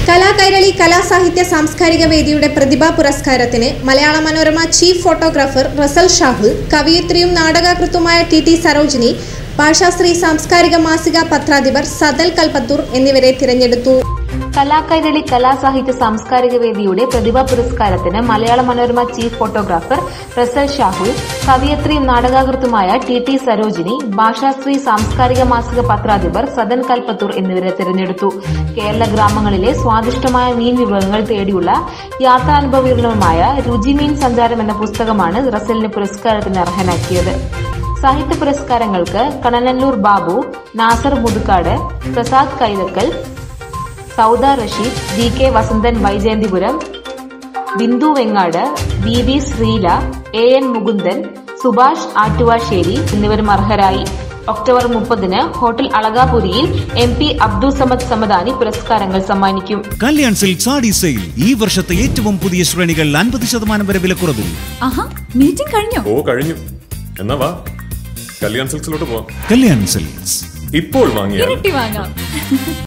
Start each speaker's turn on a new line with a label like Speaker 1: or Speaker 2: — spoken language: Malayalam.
Speaker 1: കലാകൈരളി കലാസാഹിത്യ സാംസ്കാരിക വേദിയുടെ പ്രതിഭാ പുരസ്കാരത്തിന് മലയാള മനോരമ ചീഫ് ഫോട്ടോഗ്രാഫർ റസൽ ഷാഹുൽ കവയിത്രിയും നാടകാകൃത്തുമായ ടി ടി സരോജിനി ഭാഷാശ്രീ സാംസ്കാരിക മാസിക പത്രാധിപർ സദൽ കൽപ്പത്തൂർ എന്നിവരെ തിരഞ്ഞെടുത്തു
Speaker 2: കലാകൈരളി കലാസാഹിത്യ സാംസ്കാരിക വേദിയുടെ പ്രതിഭാ പുരസ്കാരത്തിന് മലയാള മനോരമ ചീഫ് ഫോട്ടോഗ്രാഫർ റസൽ ഷാഹുൽ കവിയത്രിയും നാടകാകൃത്തുമായ ടി ടി സരോജിനി ഭാഷാശ്രീ സാംസ്കാരിക മാസിക പത്രാധിപർ സദൻ കൽപ്പത്തൂർ എന്നിവരെ തിരഞ്ഞെടുത്തു കേരള ഗ്രാമങ്ങളിലെ സ്വാദിഷ്ടമായ മീൻ വിഭവങ്ങൾ തേടിയുള്ള യാത്രാനുഭവങ്ങളുമായ രുചിമീൻ സഞ്ചാരം എന്ന പുസ്തകമാണ് റസലിന് പുരസ്കാരത്തിന് അർഹനാക്കിയത് സാഹിത്യ പുരസ്കാരങ്ങൾക്ക് Kananallur Babu Nasar Muthukad Prasad Kaithakkal Sauda Rasheed D K Vasanthan Vaijayanthipuram Bindu Vengad V V Sreela A N Mukundan Subhash Attuvassery എന്നിവരും അർഹരായി ഒക്ടോബർ മുപ്പതിന് ഹോട്ടൽ അളകാപുരിയിൽ എം പി അബ്ദുൾ സമദ് സമദാനി പുരസ്കാരങ്ങൾ സമ്മാനിക്കും
Speaker 3: കല്യാൺ സിൽക്ക് സാഡി സെയിൽ ഈ വർഷത്തെ ഏറ്റവും പുതിയ ശ്രേണികൾ അൻപത് ശതമാനം വരെ വിലക്കുറവിൽ
Speaker 4: ആഹാ മീറ്റിംഗ് കഴിഞ്ഞോ
Speaker 5: ഓ കഴിഞ്ഞു എന്നാ വാ കല്യാൺ സിൽക്സിലോട്ട് പോവാം
Speaker 3: കല്യാൺ സിൽക്സ്
Speaker 5: ഇപ്പോൾ വാങ്ങിയാൽ
Speaker 4: ഇരട്ടി വാങ്ങാം